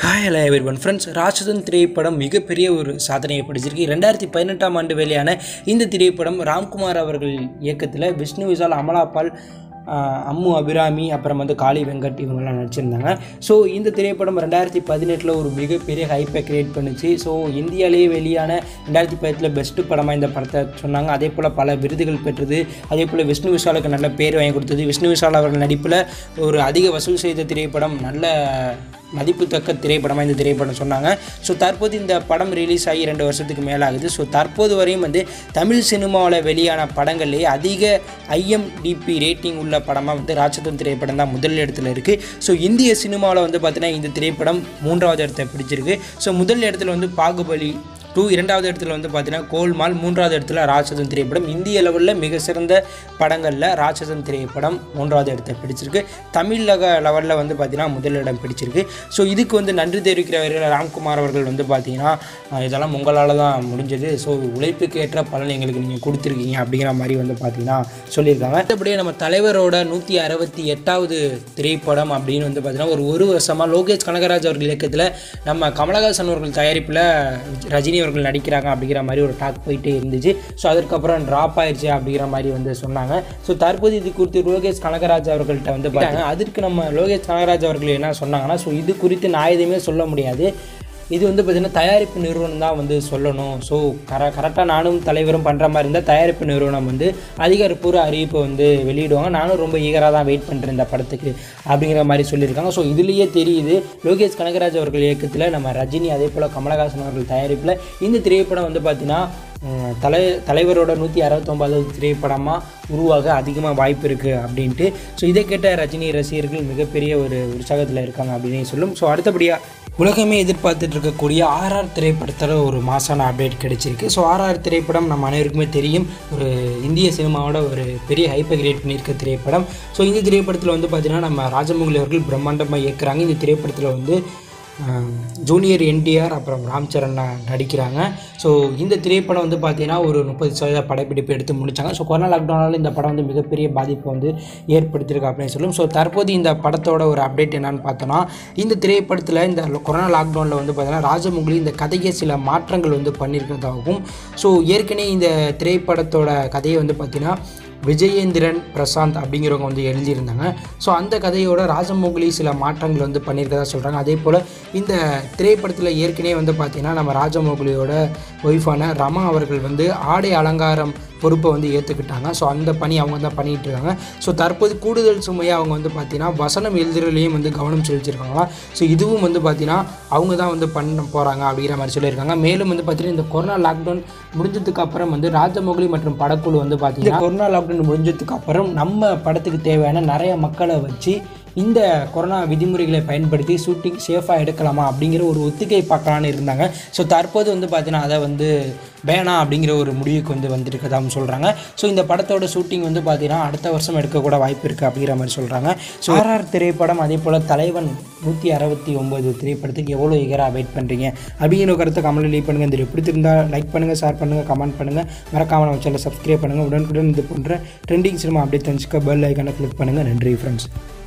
hi hello everyone friends Ratsasan திரைப்படம் மிகப்பெரிய ஒரு சாதனையை படிச்சிருக்கு ரெண்டாயிரத்தி பதினெட்டாம் ஆண்டு வெளியான இந்த திரைப்படம் ராம்குமார் அவர்கள் இயக்கத்தில் விஷ்ணு விஷால் அமலாபால் ஆஹ், அம்மு அபிராமி அப்புறம் வந்து காளி வெங்கட் இவங்கெல்லாம் நடிச்சிருந்தாங்க ஸோ இந்த திரைப்படம் ரெண்டாயிரத்தி பதினெட்டில் ஒரு மிகப்பெரிய ஹைப்பை கிரியேட் பண்ணுச்சு ஸோ இந்தியாவிலேயே வெளியான ரெண்டாயிரத்தி பதினெட்டில் பெஸ்ட்டு படமாக இந்த படத்தை சொன்னாங்க அதே போல் பல விருதுகள் பெற்றது அதே போல் விஷ்ணு விஷாலுக்கு நல்ல பேர் வாங்கி கொடுத்தது விஷ்ணு விஷால் அவர்கள் நடிப்பில் ஒரு அதிக வசூல் செய்த திரைப்படம் நல்ல மதிப்புத்தக்க திரைப்படமாக இந்த திரைப்படம் சொன்னாங்க ஸோ தற்போது இந்த படம் ரிலீஸ் ஆகி ரெண்டு வருஷத்துக்கு மேலே ஆகுது ஸோ தற்போது வரையும் வந்து தமிழ் சினிமாவில் வெளியான படங்கள்லேயே அதிக ஐஎம்டிபி ரேட்டிங் உள்ள படமாக வந்து ராட்சதன் திரைப்படம் தான் முதல் இடத்துல இருக்குது ஸோ இந்திய சினிமாவில் வந்து பார்த்தீங்கன்னா இந்த திரைப்படம் மூன்றாவது இடத்தை பிடிச்சிருக்கு ஸோ முதல் இடத்துல வந்து பாகுபலி டூ இரண்டாவது இடத்துல வந்து பார்த்தீங்கன்னா கோல்மால் மூன்றாவது இடத்துல ராட்சதன் திரைப்படம் இந்திய லெவலில் மிக சிறந்த படங்களில் ராட்சதன் திரைப்படம் மூன்றாவது இடத்தை பிடிச்சிருக்கு தமிழக லெவலில் வந்து பார்த்தீங்கன்னா முதலிடம் பிடிச்சிருக்கு ஸோ இதுக்கு வந்து நன்றி தெரிவிக்கிறவர்கள் ராம்குமார் அவர்கள் வந்து பார்த்தீங்கன்னா அஹ், இதெல்லாம் உங்களால் தான் முடிஞ்சது ஸோ உழைப்புக்கு ஏற்ற பலன் எங்களுக்கு நீங்கள் கொடுத்துருக்கீங்க அப்படிங்கிற மாதிரி வந்து பார்த்தீங்கன்னா சொல்லியிருக்காங்க மற்றபடியே நம்ம தலைவரோட நூற்றி அறுபத்தி எட்டாவது திரைப்படம் அப்படின்னு வந்து பார்த்தீங்கன்னா ஒரு ஒரு வருஷமாக லோகேஷ் கனகராஜ் அவர்கள் இயக்கத்தில் நம்ம கமலஹாசன் அவர்கள் தயாரிப்பில் ரஜினி அவர்கள் நடிக்கிறாங்க அப்படிங்கிற மாதிரி ஒரு டாக் போயிட்டே இருந்துச்சு ஸோ அதற்கப்புறம் ட்ராப் ஆயிடுச்சு அப்படிங்கிற மாதிரி வந்து சொன்னாங்க ஸோ தற்போது இது குறித்து லோகேஷ் கனகராஜ் அவர்கள்ட்ட வந்து பார்த்தாங்க அதற்கு நம்ம லோகேஷ் கனகராஜ் அவர்கள் என்ன சொன்னாங்கன்னா ஸோ இது குறித்து நான் எதுவுமே சொல்ல முடியாது இது வந்து பார்த்திங்கன்னா தயாரிப்பு நிறுவனம் தான் வந்து சொல்லணும் ஸோ கர கரெக்டாக நானும் தலைவரும் பண்ணுற மாதிரி இருந்தால் தயாரிப்பு நிறுவனம் வந்து அதிகாரப்பூர்வ அறிவிப்பை வந்து வெளியிடுவாங்க நானும் ரொம்ப ஈகராக தான் வெயிட் பண்ணுறேன் இந்த படத்துக்கு அப்படிங்கிற மாதிரி சொல்லியிருக்காங்க ஸோ இதுலேயே தெரியுது லோகேஷ் கனகராஜ் அவர்கள் இயக்கத்தில் நம்ம ரஜினி அதே போல் கமலஹாசன் அவர்கள் தயாரிப்பில் இந்த திரைப்படம் வந்து பார்த்திங்கன்னா உம், தலை தலைவரோட நூற்றி அறுபத்தொம்பதாவது திரைப்படமாக உருவாக அதிகமாக வாய்ப்பு இருக்குது அப்படின்ட்டு ஸோ இதை கேட்ட ரஜினி ரசிகர்கள் மிகப்பெரிய ஒரு உற்சாகத்தில் இருக்காங்க அப்படின்னு சொல்லும் ஸோ அடுத்தபடியாக உலகமே எதிர்பார்த்துட்டு இருக்கக்கூடிய ஆர்ஆர் திரைப்படத்தில் ஒரு மாசான அப்டேட் கிடைச்சிருக்கு ஸோ ஆர்ஆர் திரைப்படம் நம்ம அனைவருக்குமே தெரியும் ஒரு இந்திய சினிமாவோட ஒரு பெரிய ஹைப்பை கிரியேட் பண்ணியிருக்க திரைப்படம் ஸோ இந்த திரைப்படத்தில் வந்து பார்த்திங்கன்னா நம்ம ராஜமௌலி அவர்கள் பிரம்மாண்டமாக இயக்குறாங்க இந்த திரைப்படத்தில் வந்து ஆஹ், ஜூனியர் என்டிஆர் அப்புறம் ராம் சரண் ந- நடிக்கிறாங்க ஸோ இந்த திரைப்படம் வந்து பார்த்தீங்கன்னா ஒரு முப்பது சதவீத படப்பிடிப்பு எடுத்து முடித்தாங்க ஸோ கொரோனா லாக்டவுனால் இந்த படம் வந்து மிகப்பெரிய பாதிப்பை வந்து ஏற்படுத்தியிருக்கு அப்படின்னு சொல்லும் ஸோ தற்போது இந்த படத்தோட ஒரு அப்டேட் என்னன்னு பார்த்தோன்னா இந்த திரைப்படத்தில் இந்த கொரோனா லாக்டவுனில் வந்து பார்த்தீங்கன்னா ராஜமௌலி இந்த கதையை சில மாற்றங்கள் வந்து பண்ணியிருக்கிறதாகவும் ஸோ ஏற்கனவே இந்த திரைப்படத்தோட கதையை வந்து பார்த்தீங்கன்னா விஜயேந்திரன் பிரசாந்த் அப்படிங்கிறவங்க வந்து எழுதியிருந்தாங்க ஸோ அந்த கதையோட ராஜமௌலி சில மாற்றங்கள் வந்து பண்ணியிருக்கதா சொல்கிறாங்க அதே போல் இந்த திரைப்படத்தில் ஏற்கனவே வந்து பார்த்திங்கன்னா நம்ம ராஜமௌலியோட ஒய்ஃபான ரமா அவர்கள் வந்து ஆடை அலங்காரம் பொறுப்பை வந்து ஏற்றுக்கிட்டாங்க ஸோ அந்த பணி அவங்க தான் பண்ணிகிட்டு இருக்காங்க ஸோ தற்போது கூடுதல் சுமையாக அவங்க வந்து பார்த்தீங்கன்னா வசனம் எழுதுறதுலேயும் வந்து கவனம் செலுத்தியிருக்காங்களா ஸோ இதுவும் வந்து பார்த்தீங்கன்னா அவங்க தான் வந்து பண்ண போகிறாங்க அப்படிங்கிற மாதிரி சொல்லியிருக்காங்க மேலும் வந்து பார்த்தீங்கன்னா இந்த கொரோனா லாக்டவுன் முடிஞ்சதுக்கு அப்புறம் வந்து ராஜமௌலி மற்றும் படக்குழு வந்து பார்த்தீங்கன்னா கொரோனா லாக்டவுன் முடிஞ்சதுக்கு அப்புறம் நம்ம படத்துக்கு தேவையான நிறைய மக்களை வச்சு இந்த கொரோனா விதிமுறைகளை பயன்படுத்தி ஷூட்டிங் சேஃபாக எடுக்கலாமா அப்படிங்கிற ஒரு ஒத்திகை பார்க்கலான்னு இருந்தாங்க ஸோ தற்போது வந்து பார்த்தீங்கன்னா அதை வந்து வேணாம் அப்படிங்கிற ஒரு முடிவுக்கு வந்து வந்திருக்கதாகவும் சொல்கிறாங்க ஸோ இந்த படத்தோட ஷூட்டிங் வந்து பார்த்தீங்கன்னா அடுத்த வருஷம் எடுக்கக்கூட வாய்ப்பு இருக்குது அப்படிங்கிற மாதிரி சொல்கிறாங்க ஸோ ஆர்ஆர் திரைப்படம் அதே போல் தலைவன் நூற்றி அறுபத்தி ஒம்பது திரைப்படத்துக்கு எவ்வளோ ஈகராக வெயிட் பண்ணுறீங்க அப்படிங்கிற கருத்தை கமெண்ட் லீவ் பண்ணுங்கள் இந்த video பிடிச்சிருந்தா லைக் பண்ணுங்கள் ஷேர் பண்ணுங்கள் கமெண்ட் பண்ணுங்கள் மறக்காமல் நம்ம சேனலை சப்ஸ்கிரைப் பண்ணுங்கள் உடனுக்குடன் இது போன்ற ட்ரெண்டிங் சினிமா அப்படியே தெரிஞ்சுக்க பெல் ஐக்கானை கிளிக் பண்ணுங்கள் நன்றி ஃப்ரெண்ட்ஸ்